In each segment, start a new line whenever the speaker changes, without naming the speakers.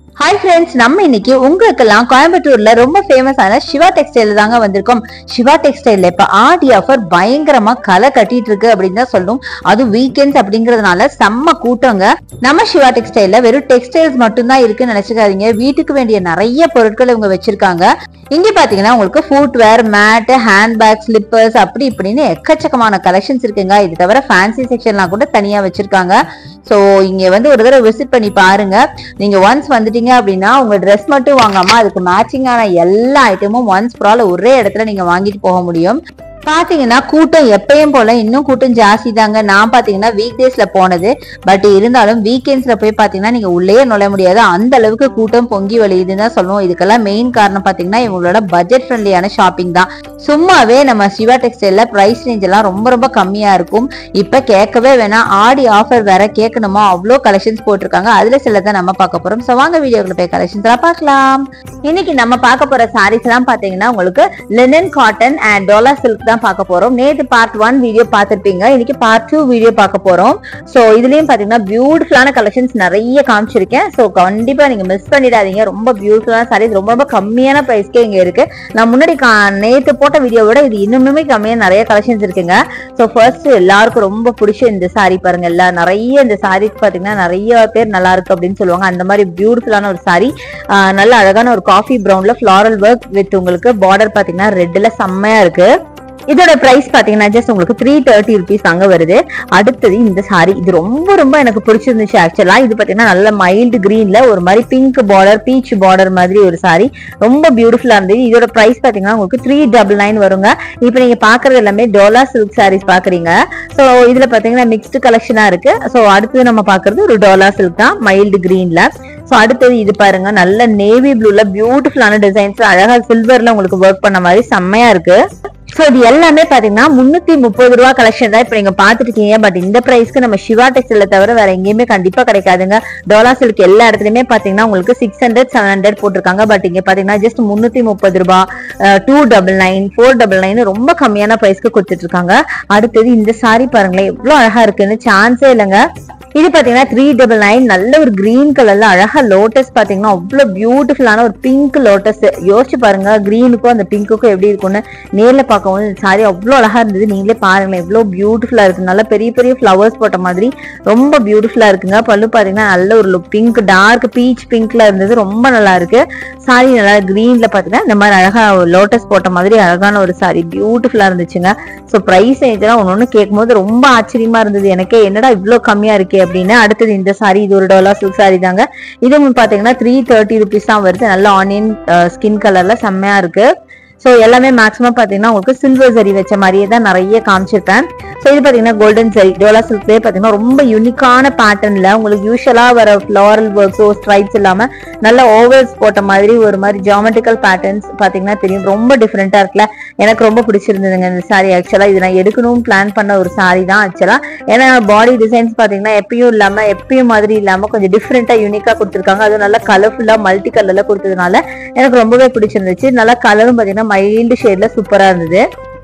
hi friends நம்ம இன்னைக்கு உங்களுக்கெல்லாம் கோயம்புத்தூர்ல ரொம்ப ஃபேமஸான சிவா டெக்ஸ்டைல் தாங்க வந்திருக்கோம் சிவா டெக்ஸ்டைல்ல இப்ப ஆடி ஆஃபர் பயங்கரமா களை கட்டிட்டு இருக்கு அப்படின்னு தான் சொல்லும் அது வீக்கெண்ட்ஸ் அப்படிங்கறதுனால செம்ம கூட்டங்க நம்ம சிவா டெக்ஸ்டைல்ல வெறும் டெக்ஸ்டைல்ஸ் மட்டும்தான் இருக்குன்னு நினைச்சுக்காதீங்க வீட்டுக்கு வேண்டிய நிறைய பொருட்கள் இவங்க வச்சிருக்காங்க இங்க பாத்தீங்கன்னா உங்களுக்கு footwear mat handbag slippers அப்படி இப்படின்னு எக்கச்சக்கமான கலெக்ஷன்ஸ் இருக்குங்க இது தவிர ஃபேன்சி செக்ஷன்லாம் கூட தனியா வச்சிருக்காங்க ஸோ இங்க வந்து ஒரு தடவை விசிட் பண்ணி பாருங்க நீங்க ஒன்ஸ் வந்துட்டீங்க அப்படின்னா உங்க ட்ரெஸ் மட்டும் வாங்காம அதுக்கு மேட்சிங்கான எல்லா ஐட்டமும் ஒன்ஸ் ப்ரால ஒரே இடத்துல நீங்க வாங்கிட்டு போக முடியும் பாத்தீங்கன்னா கூட்டம் எப்பயும் போல இன்னும் கூட்டம் ஜாஸ்தி தாங்க நான் பாத்தீங்கன்னா வீக் டேஸ்ல போனது பட் இருந்தாலும் வீக்கெண்ட்ஸ்ல போய் பாத்தீங்கன்னா நீங்க உள்ளே நுழைய முடியாது அந்த அளவுக்கு கூட்டம் பொங்கி வழியுதுன்னு தான் சொல்லுவோம் இதுக்கெல்லாம் மெயின் காரணம் பாத்தீங்கன்னா இவங்களோட பட்ஜெட் ஃப்ரெண்ட்லியான ஷாப்பிங் தான் சும்மாவே நம்ம சிவா டெக்ஸ்டைல்ல பிரைஸ் ரேஞ்ச் எல்லாம் ரொம்ப ரொம்ப கம்மியா இருக்கும் இப்ப கேட்கவே வேணாம் ஆடி ஆஃபர் வேற கேட்கணுமோ அவ்வளோ கலெக்ஷன்ஸ் போட்டிருக்காங்க அதுல சிலதை நம்ம பார்க்க போறோம் ஸோ வாங்க வீடியோக்குள்ள போய் கலெக்ஷன்ஸ் எல்லாம் பார்க்கலாம் இன்னைக்கு நம்ம பார்க்க போற சாரீஸ் எல்லாம் பாத்தீங்கன்னா உங்களுக்கு linen cotton and dola silk தான் பார்க்க போறோம் நேத்து பார்ட் ஒன் வீடியோ பார்த்திருப்பீங்க இன்னைக்கு பார்ட் டூ வீடியோ பார்க்க போறோம் ஸோ இதுலயும் பாத்தீங்கன்னா பியூட்டிஃபுல்லான கலெக்ஷன்ஸ் நிறைய காமிச்சிருக்கேன் ஸோ கண்டிப்பா நீங்க மிஸ் பண்ணிடாதீங்க ரொம்ப பியூட்டிஃபுல்லான சாரீஸ் ரொம்ப ரொம்ப கம்மியான பிரைஸ்க்கே இங்க இருக்கு நான் முன்னாடி கா- நேத்து போட்ட வீடியோ விட இது இன்னுமே கம்மியா நிறைய கலெக்ஷன்ஸ் இருக்குங்க ஸோ ஃபர்ஸ்ட் எல்லாருக்கும் ரொம்ப பிடிச்ச இந்த சாரி பாருங்க எல்லாம் நிறைய இந்த சாரீஸ் பாத்தீங்கன்னா நிறைய பேர் நல்லா இருக்கு அப்படின்னு சொல்லுவாங்க அந்த மாதிரி பியூட்டிஃபுல்லான ஒரு சாரி நல்ல அழகான ஒரு காஃபி ப்ரௌன்ல ஃபிளாரல் ஒர்க் வித் உங்களுக்கு பார்டர் பாத்தீங்கன்னா ரெட்ல செம்மையா இருக்கு இதோட பிரைஸ் பாத்தீங்கன்னா ஜஸ்ட் உங்களுக்கு த்ரீ தேர்ட்டி ருபீஸ் தாங்க வருது அடுத்தது இந்த சாரி இது ரொம்ப ரொம்ப எனக்கு பிடிச்சிருந்துச்சு ஆக்சுவலா இது பாத்தீங்கன்னா நல்ல மைல்டு கிரீன்ல ஒரு மாதிரி பிங்க் பார்டர் பீச் பார்டர் மாதிரி ஒரு சாரி ரொம்ப பியூட்டிஃபுல்லா இருந்தது இதோட பிரைஸ் பாத்தீங்கன்னா உங்களுக்கு த்ரீ டபுள் நைன் வருங்க இப்போ நீங்க பாக்குறது எல்லாமே டோலா சில்க் சாரீஸ் பாக்குறீங்க ஸோ இதுல பாத்தீங்கன்னா மிக்ஸ்டு கலெக்ஷனா இருக்கு ஸோ அடுத்தது நம்ம பாக்குறது ஒரு டோலா சில்க் தான் மைல்டு கிரீன்ல ஸோ அடுத்தது இது பாருங்க நல்ல நேவி ப்ளூல பியூட்டிஃபுல்லான டிசைன்ஸ் அழகா சில்வர்ல உங்களுக்கு ஒர்க் பண்ண மாதிரி செம்மையா இருக்கு ஸோ இது எல்லாமே பாத்தீங்கன்னா முன்னூத்தி முப்பது ரூபா கலெக்ஷன் தான் இப்போ நீங்க பாத்துட்டு இருக்கீங்க பட் இந்த பிரைஸ்க்கு நம்ம சிவா டெக்ஸ்டைல தவிர வேற எங்கேயுமே கண்டிப்பா கிடைக்காதுங்க டோலா சில்க் எல்லா இடத்துலயுமே பாத்தீங்கன்னா உங்களுக்கு சிக்ஸ் ஹண்ட்ரட் செவன் ஹண்ட்ரட் போட்டிருக்காங்க பட் இங்க பாத்தீங்கன்னா ஜஸ்ட் முன்னூத்தி முப்பது ரூபா two double nine four double nine ரொம்ப கம்மியான பிரைஸ்க்கு கொடுத்துட்டு இருக்காங்க அடுத்தது இந்த சாரி பாருங்களேன் எவ்வளவு அழகா இருக்குன்னு சான்ஸே இல்லைங்க இது பாத்தீங்கன்னா த்ரீ டபுள் நைன் நல்ல ஒரு கிரீன் கலர்ல அழகா லோட்டஸ் பாத்தீங்கன்னா அவ்வளவு பியூட்டிஃபுல்லான ஒரு பிங்க் லோட்டஸ் யோசிச்சு பாருங்க கிரீனுக்கும் அந்த பிங்க்குக்கும் எப்படி இருக்கும்னு நேர்ல பார்க்கவும் இந்த சாரி அவ்வளவு அழகா இருந்தது நீங்களே பாருங்களேன் எவ்வளவு பியூட்டிஃபுல்லா இருக்கு நல்ல பெரிய பெரிய ஃபிளவர்ஸ் போட்ட மாதிரி ரொம்ப பியூட்டிஃபுல்லா இருக்குங்க பல்லு பாத்தீங்கன்னா நல்ல ஒரு பிங்க் டார்க் பீச் பிங்க்ல இருந்தது ரொம்ப நல்லா இருக்கு சாரி நல்லா கிரீன்ல பாத்தீங்கன்னா இந்த மாதிரி அழகா லோட்டஸ் போட்ட மாதிரி அழகான ஒரு சாரி பியூட்டிஃபுல்லா இருந்துச்சுங்க ஸோ ப்ரைஸ் இதெல்லாம் ஒன்று ஒன்று கேட்கும்போது ரொம்ப ஆச்சரியமா இருந்தது எனக்கே என்னடா இவ்வளோ கம்மியா இருக்கே அப்படின்னு அடுத்தது இந்த சாரி இது ஒரு டோலா சில்க் சாரி தாங்க இது பாத்தீங்கன்னா த்ரீ தேர்ட்டி ருபீஸ் தான் வருது நல்ல ஆனியன் ஸ்கின் கலர்ல செம்மையா இருக்கு ஸோ எல்லாமே மேக்ஸிமம் பார்த்தீங்கன்னா உங்களுக்கு சில்வர் சரி வச்ச மாதிரியே தான் நிறைய காமிச்சிருப்பேன் ஸோ இது பார்த்தீங்கன்னா கோல்டன் சரி டோலா சில்க்லேயே பார்த்தீங்கன்னா ரொம்ப யூனிக்கான பேட்டர்னில் உங்களுக்கு யூஸ்வலாக வர ஃப்ளாரல் ஒர்க்ஸோ ஸ்ட்ரைப்ஸ் இல்லாமல் நல்ல ஓவர்ஸ் போட்ட மாதிரி ஒரு மாதிரி ஜாமெட்ரிக்கல் பேட்டர்ன்ஸ் பார்த்தீங்கன்னா தெரியும் ரொம்ப டிஃப்ரெண்ட்டாக இருக்குல்ல எனக்கு ரொம்ப பிடிச்சிருந்ததுங்க இந்த சாரி ஆக்சுவலாக இது நான் எடுக்கணும்னு பிளான் பண்ண ஒரு சாரி தான் ஆக்சுவலாக ஏன்னா பாடி டிசைன்ஸ் பார்த்தீங்கன்னா எப்பயும் இல்லாமல் எப்பயும் மாதிரி இல்லாமல் கொஞ்சம் டிஃப்ரெண்ட்டாக யூனிக்காக கொடுத்துருக்காங்க அதுவும் நல்லா கலர்ஃபுல்லாக மல்டி கலரில் கொடுத்ததுனால எனக்கு ரொம்பவே பிடிச்சிருந்துச்சு நல்லா கலரும் பார்த்தீங்கன்னா மைல்டு ஷேட்ல சூப்பரா இருந்தது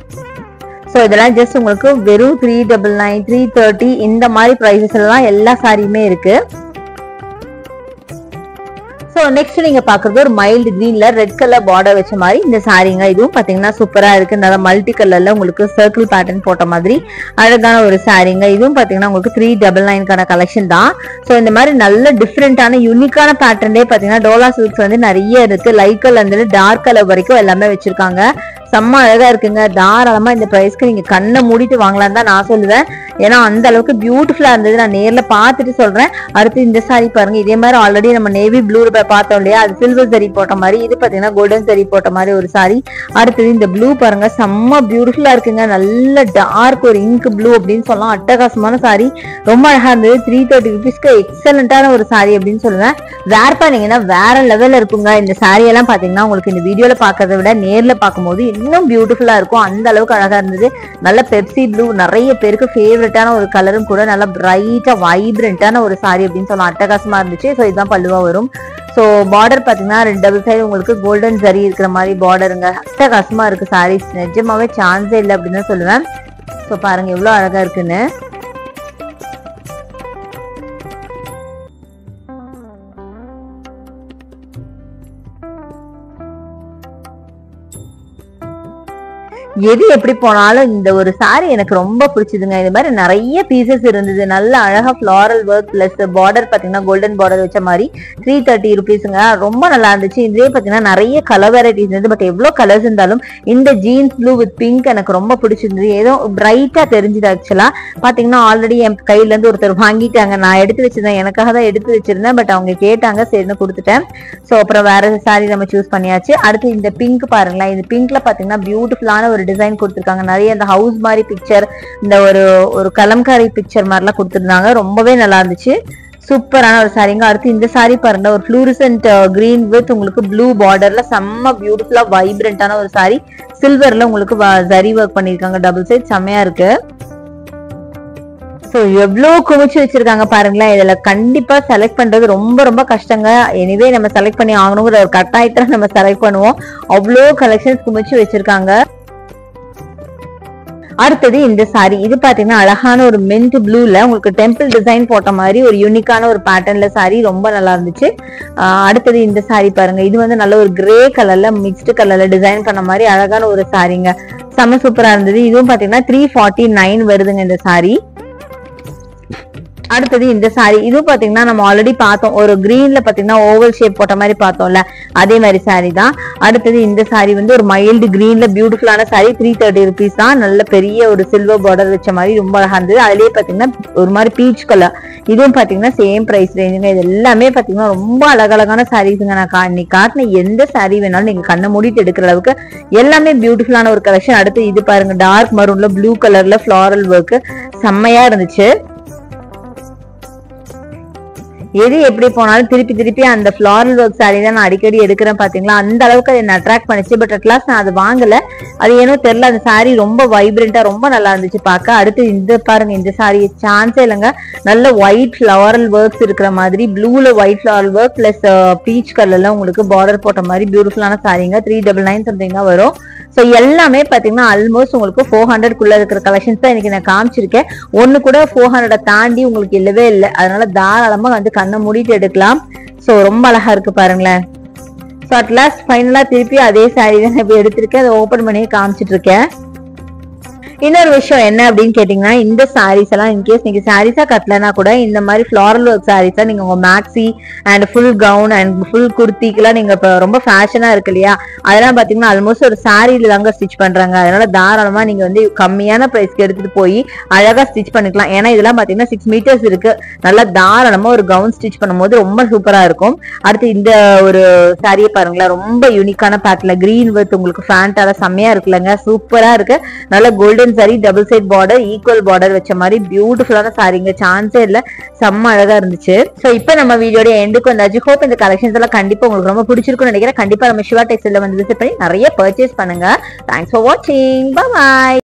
ஸோ இதெல்லாம் ஜஸ்ட் உங்களுக்கு வெறும் three double nine three thirty இந்த மாதிரி ப்ரைஸஸ் எல்லாம் எல்லா சாரியுமே இருக்கு ஸோ நெக்ஸ்ட் நீங்க பாக்குறது ஒரு மைல்டு கிரீன்ல ரெட் கலர் பார்டர் வச்ச மாதிரி இந்த சாரீங்க இதுவும் பாத்தீங்கன்னா சூப்பரா இருக்கு நல்லா மல்டி கலர்ல உங்களுக்கு சர்க்கிள் பேட்டர்ன் போட்ட மாதிரி அழகான ஒரு சாரீங்க இதுவும் பாத்தீங்கன்னா உங்களுக்கு த்ரீ டபுள் நைன்கான கலெக்ஷன் தான் ஸோ இந்த மாதிரி நல்ல டிஃப்ரெண்டான யூனிக்கான பேட்டர்ன்லேயே பாத்தீங்கன்னா டோலா சில்க்ஸ் வந்து நிறைய இருக்கு லைட் கலர் இருந்து டார்க் கலர் வரைக்கும் எல்லாமே வச்சிருக்காங்க செம்ம அழகா இருக்குங்க தாராளமா இந்த பிரைஸ்க்கு நீங்க கண்ணை மூடிட்டு வாங்கலாம் தான் நான் சொல்லுவேன் ஏன்னா அந்த அளவுக்கு பியூட்டிஃபுல்லா இருந்தது நான் நேர்ல பார்த்துட்டு சொல்றேன் அடுத்து இந்த சாரி பாருங்க இதே மாதிரி ஆல்ரெடி நம்ம நேவி ப்ளூ பார்த்தோம் இல்லையா அது சில்வர் சரி போட்ட மாதிரி இது பாத்தீங்கன்னா கோல்டன் சரி போட்ட மாதிரி ஒரு சாரி அடுத்தது இந்த ப்ளூ பாருங்க செம்ம பியூட்டிஃபுல்லா இருக்குங்க நல்ல டார்க் ஒரு இங்க் ப்ளூ அப்படின்னு சொல்லலாம் அட்டகாசமான சாரி ரொம்ப அழகா இருந்தது த்ரீ தேர்ட்டி ருபீஸ்க்கு எக்ஸலண்டான ஒரு சாரி அப்படின்னு சொல்லுவேன் வேர் பண்ணீங்கன்னா வேற லெவல்ல இருக்குங்க இந்த சாரி எல்லாம் பாத்தீங்கன்னா உங்களுக்கு இந்த வீடியோல பாக்கிறத விட நேர்ல பார்க்கும்போது இன்னும் பியூட்டிஃபுல்லா இருக்கும் அந்த அளவுக்கு அழகா இருந்தது நல்ல பெப்சி ப்ளூ நிறைய பேருக்கு ஃபேவரட்டான ஒரு கலரும் கூட நல்ல பிரைட்டா வைப்ரண்டான ஒரு சாரி அப்படின்னு சொல்லலாம் அட்டகாசமா இருந்துச்சு ஸோ இதுதான் பல்லுவா வரும் ஸோ பார்டர் பார்த்தீங்கன்னா ரெண்டு டபுள் சைடு உங்களுக்கு கோல்டன் ஜரி இருக்கிற மாதிரி பார்டருங்க அட்டகாசமா இருக்கு சாரீஸ் நிஜமாவே சான்ஸே இல்லை அப்படின்னு தான் சொல்லுவேன் ஸோ பாருங்க எவ்வளோ அழகா இருக்குன்னு எது எப்படி போனாலும் இந்த ஒரு saree எனக்கு ரொம்ப பிடிச்சதுங்க இது மாதிரி நிறைய பீசஸ் இருந்தது நல்ல அழகா ஃபிளாரல் ஒர்க் பிளஸ் பார்டர் பாத்தீங்கன்னா கோல்டன் பார்டர் வச்ச மாதிரி த்ரீ தேர்ட்டி ருபீஸுங்க ரொம்ப நல்லா இருந்துச்சு இதுலயே பாத்தீங்கன்னா நிறைய கலர் வெரைட்டிஸ் இருந்தது பட் எவ்வளவு கலர்ஸ் இருந்தாலும் இந்த ஜீன்ஸ் ப்ளூ வித் பிங்க் எனக்கு ரொம்ப பிடிச்சிருந்தது ஏதோ பிரைட்டா தெரிஞ்சுது ஆக்சுவலா பாத்தீங்கன்னா ஆல்ரெடி என் கையில இருந்து ஒருத்தர் வாங்கிட்டாங்க நான் எடுத்து வச்சிருந்தேன் எனக்காக தான் எடுத்து வச்சிருந்தேன் பட் அவங்க கேட்டாங்க சரின்னு கொடுத்துட்டேன் ஸோ அப்புறம் வேற saree நம்ம சூஸ் பண்ணியாச்சு அடுத்து இந்த பிங்க் பாருங்களேன் இந்த பிங்க்ல பாத்தீங்கன்னா பியூட்டிஃபுல்லான ஒரு டிசைன் கொடுத்துருக்காங்க நிறைய இந்த ஹவுஸ் மாதிரி பிக்சர் இந்த ஒரு ஒரு கலம்காரி பிக்சர் மாதிரிலாம் கொடுத்துருந்தாங்க ரொம்பவே நல்லா இருந்துச்சு சூப்பரான ஒரு சாரீங்க அடுத்து இந்த saree பாருங்க ஒரு ஃப்ளூரிசன்ட் கிரீன் வித் உங்களுக்கு ப்ளூ பார்டர்ல செம்ம பியூட்டிஃபுல்லா வைப்ரண்டான ஒரு saree சில்வர்ல உங்களுக்கு ஜரி ஒர்க் பண்ணிருக்காங்க டபுள் சைட் செம்மையா இருக்கு ஸோ எவ்வளோ குமிச்சு வச்சிருக்காங்க பாருங்களேன் இதுல கண்டிப்பா செலக்ட் பண்றது ரொம்ப ரொம்ப கஷ்டங்க எனிவே நம்ம செலக்ட் பண்ணி ஆகணுங்கிற ஒரு கட்டாயத்துல நம்ம செலக்ட் பண்ணுவோம் அவ்வளோ கலெக்ஷன்ஸ் குமிச்சு வச்சிருக்காங்க அடுத்தது இந்த saree இது பாத்தீங்கன்னா அழகான ஒரு மின்ட் ப்ளூல உங்களுக்கு டெம்பிள் டிசைன் போட்ட மாதிரி ஒரு யூனிக்கான ஒரு பேட்டர்ன்ல saree ரொம்ப நல்லா இருந்துச்சு ஆஹ் அடுத்தது இந்த saree பாருங்க இது வந்து நல்ல ஒரு கிரே கலர்ல மிக்ஸ்டு கலர்ல டிசைன் பண்ண மாதிரி அழகான ஒரு சாரீங்க செம்ம சூப்பரா இருந்தது இதுவும் பாத்தீங்கன்னா த்ரீ ஃபார்ட்டி நைன் வருதுங்க இந்த saree அடுத்தது இந்த saree இதுவும் பாத்தீங்கன்னா நம்ம ஆல்ரெடி பார்த்தோம் ஒரு கிரீன்ல பாத்தீங்கன்னா ஓவல் ஷேப் போட்ட மாதிரி பார்த்தோம்ல அதே மாதிரி saree தான் அடுத்தது இந்த saree வந்து ஒரு மைல்டு கிரீன்ல பியூட்டிஃபுல்லான saree த்ரீ தேர்ட்டி ருபீஸ் தான் நல்ல பெரிய ஒரு சில்வர் பார்டர் வச்ச மாதிரி ரொம்ப அழகா இருந்தது அதுலயே பாத்தீங்கன்னா ஒரு மாதிரி பீச் கலர் இதுவும் பாத்தீங்கன்னா சேம் பிரைஸ் ரேஞ்சுங்க இது எல்லாமே பாத்தீங்கன்னா ரொம்ப அழகழகான சாரீஸுங்க நான் கா இன்னைக்கு காட்டின எந்த saree வேணாலும் நீங்க கண்ணை மூடிட்டு எடுக்கிற அளவுக்கு எல்லாமே பியூட்டிஃபுல்லான ஒரு கலெக்ஷன் அடுத்து இது பாருங்க டார்க் மரூன்ல ப்ளூ கலர்ல ஃபிளாரல் ஒர்க் செம்மையா இருந்துச்சு எது எப்படி போனாலும் திருப்பி திருப்பி அந்த ஃபிளாரல் ஒர்க் saree தான் நான் அடிக்கடி எடுக்கிறேன் பாத்தீங்களா அந்த அளவுக்கு அதை என்ன அட்ராக்ட் பண்ணிச்சு பட் அட்லாஸ்ட் நான் அது வாங்கல அது ஏனோ தெரியல அந்த saree ரொம்ப வைப்ரண்டா ரொம்ப நல்லா இருந்துச்சு பார்க்க அடுத்து இந்த பாருங்க இந்த saree சான்ஸே இல்லைங்க நல்ல ஒயிட் ஃபிளாரல் ஒர்க்ஸ் இருக்கிற மாதிரி ப்ளூல white floral work plus peach கலர்ல உங்களுக்கு பார்டர் போட்ட மாதிரி பியூட்டிஃபுல்லான சாரீங்க த்ரீ டபுள் நைன் சம்திங் தான் வரும் ஸோ எல்லாமே பாத்தீங்கன்னா ஆல்மோஸ்ட் உங்களுக்கு ஃபோர் ஹண்ட்ரட் குள்ள இருக்கிற கலெக்ஷன்ஸ் தான் இன்னைக்கு நான் காமிச்சிருக்கேன் ஒன்னு கூட ஃபோர் ஹண்ட்ரட தாண்டி உங்களுக்கு இல்லவே இல்லை அதனால தாராளமா வந்து கண்ணை மூடிட்டு எடுக்கலாம் ஸோ ரொம்ப அழகா இருக்கு பாருங்களேன் ஸோ அட்லாஸ்ட் ஃபைனலா திருப்பி அதே சாரீ தான் இப்போ எடுத்திருக்கேன் அதை ஓப்பன் பண்ணி காமிச்சிட்டு இருக்கேன் இன்னொரு விஷயம் என்ன அப்படின்னு கேட்டீங்கன்னா இந்த சாரீஸ் எல்லாம் இன்கேஸ் நீங்க சாரீஸா கட்டலனா கூட இந்த மாதிரி ஃபிளாரல் ஒர்க் சாரீஸா நீங்க உங்க maxi and full gown and full குர்த்திக்கெல்லாம் நீங்க இப்போ ரொம்ப ஃபேஷனா இருக்கு இல்லையா அதெல்லாம் பாத்தீங்கன்னா ஆல்மோஸ்ட் ஒரு சாரியில தாங்க ஸ்டிச் பண்றாங்க அதனால தாராளமா நீங்க வந்து கம்மியான பிரைஸ்க்கு எடுத்துட்டு போய் அழகா ஸ்டிச் பண்ணிக்கலாம் ஏன்னா இதெல்லாம் பாத்தீங்கன்னா சிக்ஸ் மீட்டர்ஸ் இருக்கு நல்லா தாராளமா ஒரு கவுன் ஸ்டிச் பண்ணும்போது ரொம்ப சூப்பரா இருக்கும் அடுத்து இந்த ஒரு சாரியை பாருங்களேன் ரொம்ப யூனிக்கான பேட்ல கிரீன் வித் உங்களுக்கு ஃபேண்டால செம்மையா இருக்குல்லங்க சூப்பரா இருக்கு நல்ல golden sari double side border equal border வச்ச மாதிரி பியூட்டிஃபுல்லான சாரிங்க சான்ஸே இல்ல செம்ம அழகா இருந்துச்சு சோ இப்போ நம்ம வீடியோட எண்டுக்கு வந்தாச்சு ஹோப் இந்த கலெக்ஷன்ஸ் எல்லாம் கண்டிப்பா உங்களுக்கு ரொம்ப பிடிச்சிருக்கும்னு நினைக்கிறேன் கண்டிப்பா நம்ம சிவா டெக்ஸ்டைல வந்து விசிட் பண்ணி நிறைய பர்ச்சேஸ் பண்ணுங்க தேங்க்ஸ் ஃபார் வாட்சிங் பாய்